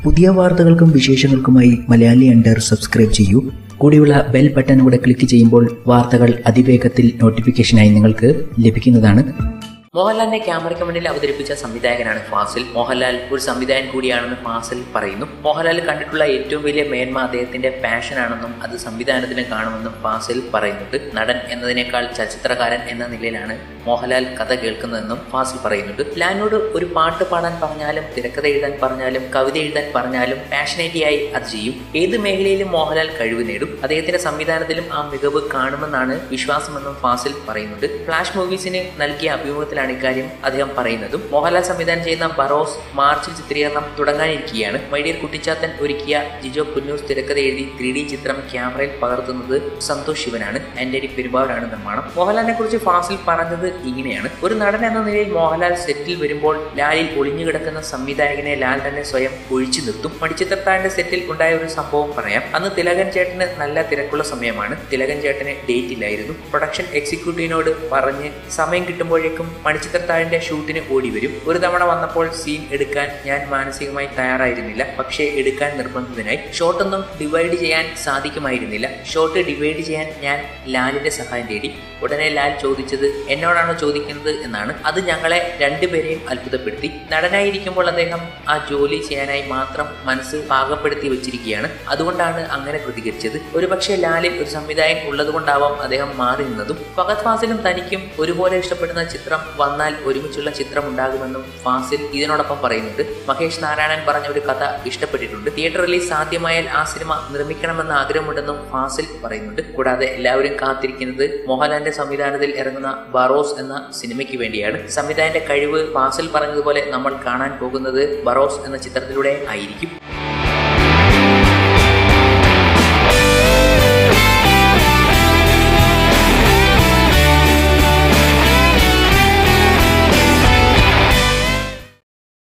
പുതിയ വാർത്തകൾക്കും വിശേഷങ്ങൾക്കുമായി Malayali under subscribe ചെയ്യൂ കൂടിയുള്ള ബെൽ ബട്ടൺ കൂടെ ക്ലിക്ക് ചെയ്യുമ്പോൾ വാർത്തകൾ അതിവേഗത്തിൽ നോട്ടിഫിക്കേഷനായി നിങ്ങൾക്ക് ലഭിക്കുന്നതാണ് മോഹൻലാലിനെ ക്യാമറയ്ക്ക് മുന്നിൽ അവതരിപ്പിച്ച സംവിധായകനാണ് ഫാസിൽ മോഹൻലാൽ ഒരു സംവിധായകൻ കൂടിയാണെന്ന് ഫാസിൽ പറയുന്നു മോഹൻലാൽ കണ്ടിട്ടുള്ള ഏറ്റവും വലിയ മേന്മ അദ്ദേഹത്തിന്റെ പാഷനാണെന്നും അത് സംവിധാനത്തിലും കാണുമെന്നും ഫാസിൽ പറയുന്നുണ്ട് നടൻ എന്നതിനേക്കാൾ ചലച്ചിത്രകാരൻ എന്ന നിലയിലാണ് മോഹൻലാൽ കഥ കേൾക്കുന്നതെന്നും ഫാസിൽ പറയുന്നുണ്ട് ലാലിനോട് ഒരു പാട്ട് പാടാൻ പറഞ്ഞാലും തിരക്കഥ എഴുതാൻ പറഞ്ഞാലും കവിത എഴുതാൻ പറഞ്ഞാലും പാഷനേറ്റിയായി അത് ചെയ്യും ഏത് മേഖലയിലും മോഹൻലാൽ കഴിവ് നേടും അദ്ദേഹത്തിന്റെ സംവിധാനത്തിലും ആ മികവ് കാണുമെന്നാണ് വിശ്വാസമെന്നും ഫാസിൽ പറയുന്നുണ്ട് ഫ്ലാഷ് മൂവീസിന് നൽകിയ അഭിമുഖത്തിലാണ് ഇക്കാര്യം അദ്ദേഹം പറയുന്നതും മോഹൻലാൽ സംവിധാനം ചെയ്യുന്ന ബറോസ് മാർച്ചിൽ ചിത്രീകരണം തുടങ്ങാനിരിക്കുകയാണ് മൈഡിയർ കുട്ടിച്ചാത്തൻ ഒരുക്കിയ ജിജോ പുന്നൂസ് തിരക്കഥ എഴുതി ത്രീ ഡി ചിത്രം ക്യാമറയിൽ പകർത്തുന്നത് സന്തോഷ് ശിവനാണ് ആന്റണി പെരുമ്പാവൂരാണ് നിർമ്മാണം മോഹൻലാലിനെ കുറിച്ച് ഫാസിൽ പറഞ്ഞത് ഇങ്ങനെയാണ് ഒരു നടൻ എന്ന നിലയിൽ മോഹൻലാൽ സെറ്റിൽ വരുമ്പോൾ ലാലിൽ ഒളിഞ്ഞു കിടക്കുന്ന സംവിധായകനെ ലാൽ തന്നെ സ്വയം ഒഴിച്ചു നിർത്തും മണിച്ചിത്രത്താഴിന്റെ സെറ്റിൽ ഉണ്ടായ ഒരു സംഭവം പറയാം അന്ന് തിലകൻ ചേട്ടന് നല്ല തിരക്കുള്ള സമയമാണ് തിലകൻ ചേട്ടന് ഡേറ്റ് ഇല്ലായിരുന്നു പ്രൊഡക്ഷൻ എക്സിക്യൂട്ടീവിനോട് പറഞ്ഞ് സമയം കിട്ടുമ്പോഴേക്കും മണിച്ചിത്രത്താഴിന്റെ ഷൂട്ടിന് ഓടി വരും ഒരു തവണ വന്നപ്പോൾ സീൻ എടുക്കാൻ ഞാൻ മാനസികമായി തയ്യാറായിരുന്നില്ല പക്ഷേ എടുക്കാൻ നിർബന്ധിതനായി ഷോട്ടൊന്നും ഡിവൈഡ് ചെയ്യാൻ സാധിക്കുമായിരുന്നില്ല ഷോട്ട് ഡിവൈഡ് ചെയ്യാൻ ഞാൻ ലാലിന്റെ സഹായം തേടി ഉടനെ ലാൽ ചോദിച്ചത് എന്നോടാണോ ചോദിക്കുന്നത് എന്നാണ് അത് ഞങ്ങളെ രണ്ടുപേരെയും അത്ഭുതപ്പെടുത്തി നടനായിരിക്കുമ്പോൾ അദ്ദേഹം ആ ജോലി ചെയ്യാനായി മാത്രം മനസ്സ് പാകപ്പെടുത്തി വെച്ചിരിക്കുകയാണ് അതുകൊണ്ടാണ് അങ്ങനെ പ്രതികരിച്ചത് ഒരുപക്ഷെ ലാലിൽ ഒരു സംവിധായകൻ ഉള്ളതുകൊണ്ടാവാം അദ്ദേഹം മാറി നിന്നതും ഫഹദ് ഫാസിലും തനിക്കും ഒരുപോലെ ഇഷ്ടപ്പെടുന്ന ചിത്രം വന്നാൽ ഒരുമിച്ചുള്ള ചിത്രം ഉണ്ടാകുമെന്നും ഫാസിൽ ഇതിനോടൊപ്പം പറയുന്നുണ്ട് മഹേഷ് നാരായണൻ പറഞ്ഞ ഒരു കഥ ഇഷ്ടപ്പെട്ടിട്ടുണ്ട് തിയേറ്റർ റിലീസ് സാധ്യമായാൽ ആ സിനിമ നിർമ്മിക്കണമെന്ന ആഗ്രഹമുണ്ടെന്നും ഫാസിൽ പറയുന്നുണ്ട് കൂടാതെ എല്ലാവരും കാത്തിരിക്കുന്നത് മോഹൻലാലിന്റെ സംവിധാനത്തിൽ ഇറങ്ങുന്ന ബറോസ് എന്ന സിനിമയ്ക്ക് വേണ്ടിയാണ് സംവിധായകന്റെ കഴിവ് ഫാസിൽ പറഞ്ഞതുപോലെ നമ്മൾ കാണാൻ പോകുന്നത് ബറോസ് എന്ന ചിത്രത്തിലൂടെ ആയിരിക്കും